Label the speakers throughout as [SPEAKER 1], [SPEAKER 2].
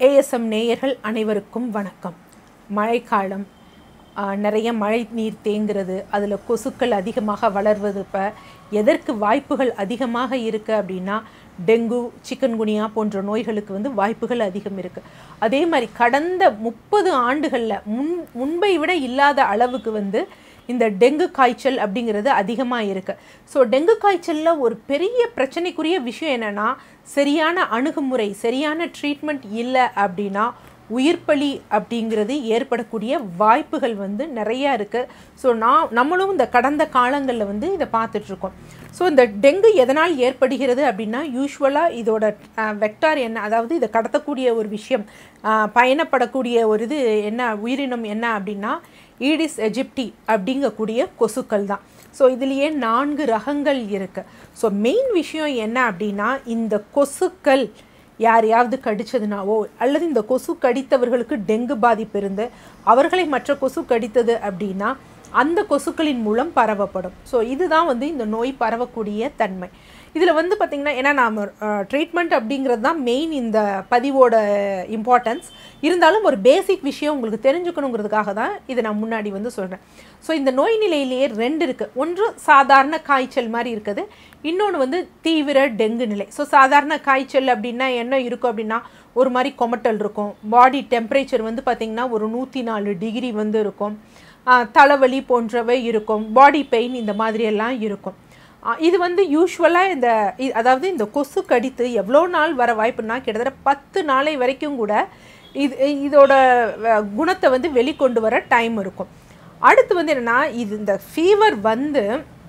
[SPEAKER 1] ASM நேயர்கள் அனைவருக்கும் வணக்கம் மழைக்காலம் ஆஹ், நிறைய மழை நீர் தேங்குறது அதில் கொசுக்கள் அதிகமாக வளர்வது இப்போ எதற்கு வாய்ப்புகள் அதிகமாக இருக்குது அப்படின்னா டெங்கு சிக்கன்குனியா போன்ற நோய்களுக்கு வந்து வாய்ப்புகள் அதிகம் இருக்குது அதே மாதிரி கடந்த முப்பது ஆண்டுகளில் முன் முன்பை விட இல்லாத அளவுக்கு வந்து இந்த டெங்கு காய்ச்சல் அப்படிங்கிறது அதிகமாக இருக்குது ஸோ டெங்கு காய்ச்சலில் ஒரு பெரிய பிரச்சனைக்குரிய விஷயம் என்னென்னா சரியான அணுகுமுறை சரியான ட்ரீட்மெண்ட் இல்லை அப்படின்னா உயிர்ப்பலி அப்படிங்கிறது ஏற்படக்கூடிய வாய்ப்புகள் வந்து நிறையா இருக்குது ஸோ நான் நம்மளும் இந்த கடந்த காலங்களில் வந்து இதை பார்த்துட்ருக்கோம் ஸோ இந்த டெங்கு எதனால் ஏற்படுகிறது அப்படின்னா யூஸ்வலாக இதோட வெக்டார் என்ன அதாவது இதை கடத்தக்கூடிய ஒரு விஷயம் அஹ், பயணப்படக்கூடிய ஒரு இது என்ன உயிரினம் என்ன அப்படின்னா ஈடிஸ் எஜிப்டி அப்படிங்கக்கூடிய கொசுக்கள் தான் ஸோ இதுலேயே நான்கு ரகங்கள் இருக்குது ஸோ மெயின் விஷயம் என்ன அப்படின்னா இந்த கொசுக்கள் யாரையாவது கடிச்சதுனாவோ அல்லது இந்த கொசு கடித்தவர்களுக்கு டெங்கு பாதிப்பு இருந்து அவர்களை மற்ற கொசு கடித்தது அப்படின்னா அந்த கொசுக்களின் மூலம் பரவப்படும் ஸோ இதுதான் வந்து இந்த நோய் பரவக்கூடிய தன்மை இதில் வந்து பார்த்திங்கன்னா ஏன்னா நாம் ட்ரீட்மெண்ட் அப்படிங்கிறது தான் மெயின் இந்த பதிவோட இம்பார்ட்டன்ஸ் இருந்தாலும் ஒரு பேசிக் விஷயம் உங்களுக்கு தெரிஞ்சுக்கணுங்கிறதுக்காக தான் இதை நான் முன்னாடி வந்து சொல்கிறேன் ஸோ இந்த நோய் நிலையிலேயே ரெண்டு இருக்குது ஒன்று சாதாரண காய்ச்சல் மாதிரி இருக்குது இன்னொன்று வந்து தீவிர டெங்கு நிலை ஸோ சாதாரண காய்ச்சல் அப்படின்னா என்ன இருக்கும் அப்படின்னா ஒரு மாதிரி கொமட்டல் இருக்கும் பாடி டெம்பரேச்சர் வந்து பார்த்திங்கன்னா ஒரு நூற்றி நாலு டிகிரி வந்து இருக்கும் ஆஹ் தலைவலி போன்றவை இருக்கும் பாடி பெயின் இந்த மாதிரியெல்லாம் இருக்கும் ஆஹ் இது வந்து யூஸ்வலாக இந்த இ- அதாவது இந்த கொசு கடித்து எவ்வளோ நாள் வர வாய்ப்புனா கிட்டத்தட்ட பத்து நாளை வரைக்கும் கூட இது இதோட அஹ், குணத்தை வந்து வெளிக்கொண்டு வர டைம் இருக்கும் அடுத்து வந்து என்னென்னா இது இந்த ஃபீவர் வந்து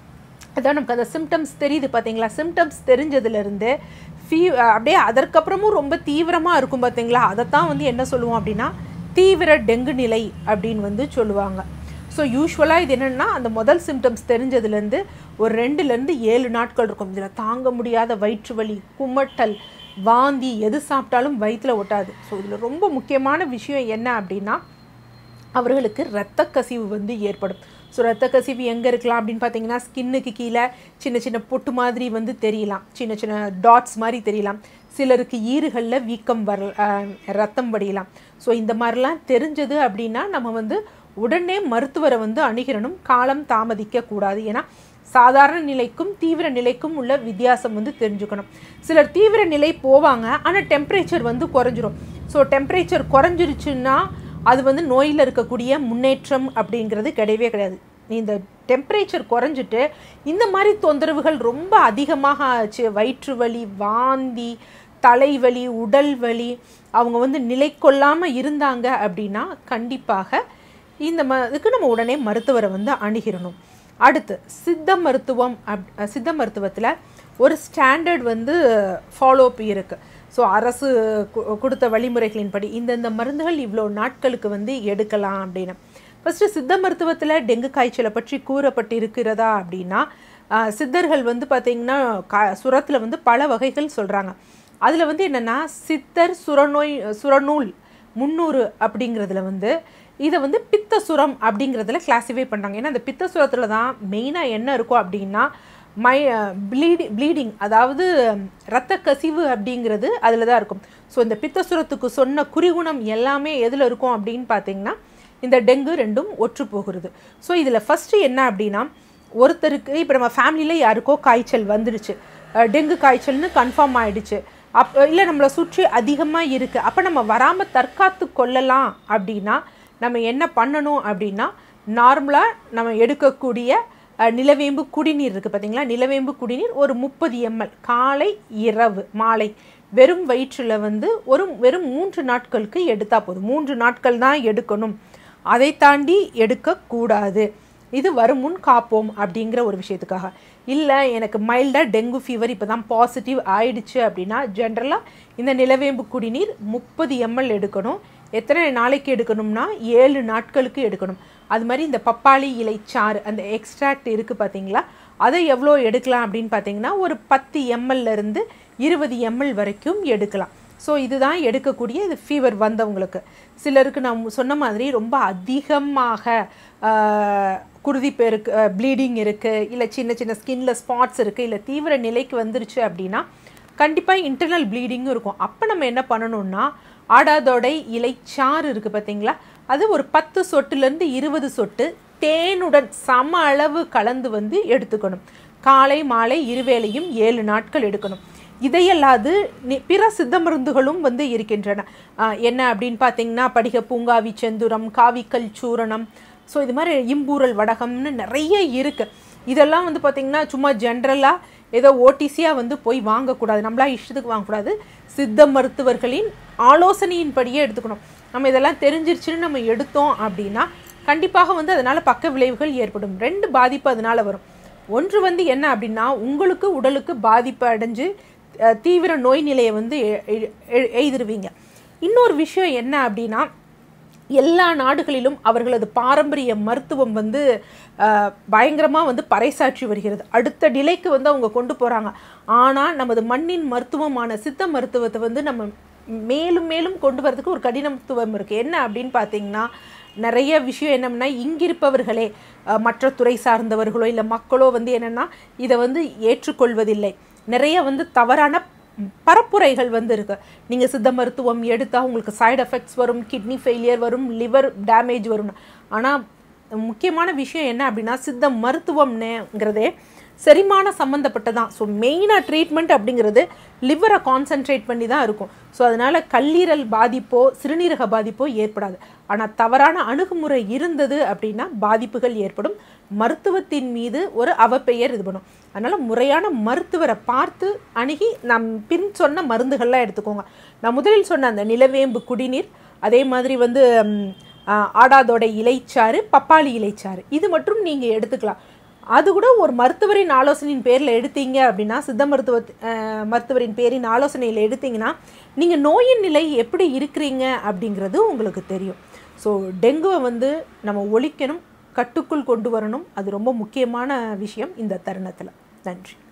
[SPEAKER 1] அதான் நமக்கு அந்த சிம்டம்ஸ் தெரியுது பார்த்தீங்களா சிம்டம்ஸ் தெரிஞ்சதுலேருந்து ஃபீ அப்படியே அதற்கப்புறமும் ரொம்ப தீவிரமாக இருக்கும் பார்த்தீங்களா அதைத்தான் வந்து என்ன சொல்லுவோம் அப்படின்னா தீவிர டெங்கு நிலை அப்படின்னு வந்து சொல்லுவாங்க ஸோ யூஸ்வலாக இது என்னென்னா அந்த முதல் சிம்டம்ஸ் தெரிஞ்சதுலேருந்து ஒரு ரெண்டுலேருந்து ஏழு நாட்கள் இருக்கும் இதில் தாங்க முடியாத வயிற்று வலி குமட்டல் வாந்தி எது சாப்பிட்டாலும் வயிற்றில் ஒட்டாது ஸோ இதில் ரொம்ப முக்கியமான விஷயம் என்ன அப்படின்னா அவர்களுக்கு இரத்த கசிவு வந்து ஏற்படும் ஸோ இரத்த கசிவு எங்கே இருக்கலாம் அப்படின்னு பார்த்தீங்கன்னா ஸ்கின்னுக்கு கீழே சின்ன சின்ன பொட்டு மாதிரி வந்து தெரியலாம் சின்ன சின்ன டாட்ஸ் மாதிரி தெரியலாம் சிலருக்கு ஈறுகளில் வீக்கம் வர அஹ், ரத்தம் வடியலாம் ஸோ இந்த மாதிரிலாம் தெரிஞ்சது அப்படின்னா நம்ம வந்து உடனே மருத்துவரை வந்து அணுகிறணும் காலம் தாமதிக்க கூடாது ஏன்னா சாதாரண நிலைக்கும் தீவிர நிலைக்கும் உள்ள வித்தியாசம் வந்து தெரிஞ்சுக்கணும் சிலர் தீவிர நிலை போவாங்க ஆனால் டெம்பரேச்சர் வந்து குறைஞ்சிரும் ஸோ டெம்பரேச்சர் குறைஞ்சிருச்சுன்னா அது வந்து நோயில் இருக்கக்கூடிய முன்னேற்றம் அப்படிங்கிறது கிடையவே கிடையாது இந்த டெம்பரேச்சர் குறைஞ்சிட்டு இந்த மாதிரி தொந்தரவுகள் ரொம்ப அதிகமாக ஆச்சு வயிற்று வலி வாந்தி தலைவலி உடல் வலி அவங்க வந்து நிலை கொள்ளாமல் இருந்தாங்க அப்படின்னா கண்டிப்பாக இந்த ம இதுக்கு நம்ம உடனே மருத்துவரை வந்து அணுகிரணும் அடுத்து சித்த மருத்துவம் அப் சித்த மருத்துவத்தில் ஒரு ஸ்டாண்டர்ட் வந்து ஃபாலோ அப் இருக்குது ஸோ அரசு கு- கொடுத்த வழிமுறைகளின்படி இந்தந்த மருந்துகள் இவ்வளோ நாட்களுக்கு வந்து எடுக்கலாம் அப்படின்னு ஃபஸ்ட்டு சித்த மருத்துவத்தில் டெங்கு காய்ச்சலை பற்றி கூறப்பட்டு இருக்கிறதா அப்படின்னா ஆஹ், சித்தர்கள் வந்து பார்த்திங்கன்னா கா சுரத்தில் வந்து பல வகைகள் சொல்கிறாங்க அதில் வந்து என்னென்னா சித்தர் சுரநோய் சுரநூல் முந்நூறு அப்படிங்கிறதுல வந்து இதை வந்து பித்த சுரம் அப்படிங்கிறதுல கிளாஸிஃபை பண்ணுறாங்க ஏன்னா அந்த பித்த சுரத்தில் தான் மெயினாக என்ன இருக்கும் அப்படின்னா மை ப்ளீடி ப்ளீடிங் அதாவது இரத்த கசிவு அப்படிங்கிறது அதில் தான் இருக்கும் ஸோ இந்த பித்தசுரத்துக்கு சொன்ன குறிகுணம் எல்லாமே எதில் இருக்கும் அப்படின்னு பார்த்தீங்கன்னா இந்த டெங்கு ரெண்டும் ஒற்று போகிறது ஸோ இதில் ஃபஸ்ட்டு என்ன அப்படின்னா ஒருத்தருக்கு இப்போ நம்ம ஃபேமிலியில் யாருக்கோ காய்ச்சல் வந்துடுச்சு அஹ் டெங்கு காய்ச்சல்னு கன்ஃபார்ம் ஆயிடுச்சு அப் இல்லை நம்மளை சுற்றி அதிகமாக இருக்குது அப்போ நம்ம வராமல் தற்காத்து கொள்ளலாம் அப்படின்னா நம்ம என்ன பண்ணணும் அப்படின்னா நார்மலாக நம்ம எடுக்கக்கூடிய அஹ், நிலவேம்பு குடிநீர் இருக்குது பார்த்தீங்களா நிலவேம்பு குடிநீர் ஒரு முப்பது எம்எல் காலை இரவு மாலை வெறும் வயிற்றில் வந்து ஒரு வெறும் மூன்று நாட்களுக்கு எடுத்தால் போதும் மூன்று நாட்கள் தான் எடுக்கணும் அதை தாண்டி எடுக்கக்கூடாது இது வரும் முன் காப்போம் அப்படிங்கிற ஒரு விஷயத்துக்காக இல்லை எனக்கு மைல்டாக டெங்கு ஃபீவர் இப்போ தான் பாசிட்டிவ் ஆயிடுச்சு அப்படின்னா ஜென்ரலாக இந்த நிலவேம்பு குடிநீர் முப்பது எம்எல் எடுக்கணும் எத்தனை நாளைக்கு எடுக்கணும்னா ஏழு நாட்களுக்கு எடுக்கணும் அது மாதிரி இந்த பப்பாளி இலைச்சாறு அந்த எக்ஸ்ட்ராக்ட் இருக்குது பார்த்தீங்களா அதை எவ்வளோ எடுக்கலாம் அப்படின்னு பார்த்தீங்கன்னா ஒரு பத்து எம்எல்ல இருந்து இருபது எம்எல் வரைக்கும் எடுக்கலாம் ஸோ இதுதான் எடுக்கக்கூடிய இது ஃபீவர் வந்தவங்களுக்கு சிலருக்கு நான் சொன்ன மாதிரி ரொம்ப அதிகமாக ஆஹ், குருதி பெருக்கு ப்ளீடிங் இருக்குது இல்லை சின்ன சின்ன ஸ்கின்ல ஸ்பாட்ஸ் இருக்குது இல்லை தீவிர நிலைக்கு வந்துருச்சு அப்படின்னா கண்டிப்பாக இன்டர்னல் ப்ளீடிங்கும் இருக்கும் அப்போ நம்ம என்ன பண்ணணும்னா ஆடாதோடை இலைச்சாறு இருக்குது பார்த்தீங்களா அது ஒரு பத்து சொட்டுலேருந்து இருபது சொட்டு தேனுடன் சம அளவு கலந்து வந்து எடுத்துக்கணும் காலை மாலை இருவேளையும் ஏழு நாட்கள் எடுக்கணும் இதையல்லாது நி- பிற சித்த மருந்துகளும் வந்து இருக்கின்றன ஆஹ் என்ன அப்படின்னு பார்த்தீங்கன்னா படிக பூங்காவி செந்துரம் காவிக்கல் சூரணம் ஸோ இது மாதிரி இம்பூரல் வடகம்னு நிறைய இருக்குது இதெல்லாம் வந்து பார்த்திங்கன்னா சும்மா ஜென்ரலாக ஏதோ ஓடிசியாக வந்து போய் வாங்கக்கூடாது நம்மளா இஷ்டத்துக்கு வாங்கக்கூடாது சித்த மருத்துவர்களின் ஆலோசனையின்படியே எடுத்துக்கணும் நம்ம இதெல்லாம் தெரிஞ்சிருச்சுன்னு நம்ம எடுத்தோம் அப்படின்னா கண்டிப்பாக வந்து அதனால் பக்க விளைவுகள் ஏற்படும் ரெண்டு பாதிப்பு அதனால் வரும் ஒன்று வந்து என்ன அப்படின்னா உங்களுக்கு உடலுக்கு பாதிப்பு அடைஞ்சு அஹ், தீவிர நோய் நிலையை வந்து எ- எ- எ- எய்திருவீங்க இன்னொரு விஷயம் என்ன அப்படின்னா எல்லா நாடுகளிலும் அவர்களது பாரம்பரிய மருத்துவம் வந்து பயங்கரமாக வந்து பறைசாற்றி வருகிறது அடுத்த நிலைக்கு வந்து அவங்க கொண்டு போகிறாங்க ஆனால் நமது மண்ணின் மருத்துவமான சித்த மருத்துவத்தை வந்து நம்ம மேலும் மேலும் கொண்டு வரதுக்கு ஒரு கடினத்துவம் இருக்குது என்ன அப்படின்னு பார்த்தீங்கன்னா நிறைய விஷயம் என்னம்னா இங்கிருப்பவர்களே அஹ், மற்ற துறை சார்ந்தவர்களோ இல்லை மக்களோ வந்து என்னென்னா இதை வந்து ஏற்றுக்கொள்வதில்லை நிறைய வந்து தவறான பரப்புரைகள் வந்து இருக்கு நீங்கள் சித்த மருத்துவம் எடுத்தால் உங்களுக்கு சைடு எஃபெக்ட்ஸ் வரும் கிட்னி ஃபெயிலியர் வரும் லிவர் டேமேஜ் வரும் ஆனால் முக்கியமான விஷயம் என்ன அப்படின்னா சித்த மருத்துவம்னுங்கிறதே செரிமான சம்மந்தப்பட்டதான் ஸோ மெயினாக ட்ரீட்மெண்ட் அப்படிங்கிறது லிவரை கான்சென்ட்ரேட் பண்ணி தான் இருக்கும் ஸோ அதனால் கல்லீரல் பாதிப்போ சிறுநீரக பாதிப்போ ஏற்படாது ஆனால் தவறான அணுகுமுறை இருந்தது அப்படின்னா பாதிப்புகள் ஏற்படும் மருத்துவத்தின் மீது ஒரு அவப்பெயர் இது பண்ணும் அதனால் முறையான மருத்துவரை பார்த்து அணுகி நம் பின் சொன்ன மருந்துகள்லாம் எடுத்துக்கோங்க நான் முதலில் சொன்ன அந்த நிலவேம்பு குடிநீர் அதே மாதிரி வந்து ம், ஆ, ஆடாதோட இலைச்சாறு பப்பாளி இலைச்சாறு இது மட்டும் நீங்கள் எடுத்துக்கலாம் அது கூட ஒரு மருத்துவரின் ஆலோசனையின் பேரில் எடுத்தீங்க அப்படின்னா சித்த மருத்துவ அஹ், மருத்துவரின் பேரின் ஆலோசனையில் எடுத்தீங்கன்னா நீங்கள் நோயின் நிலை எப்படி இருக்கிறீங்க அப்படிங்கிறது உங்களுக்கு தெரியும் ஸோ டெங்குவை வந்து நம்ம ஒழிக்கணும் கட்டுக்குள் கொண்டு வரணும் அது ரொம்ப முக்கியமான விஷயம் இந்த தருணத்தில் நன்றி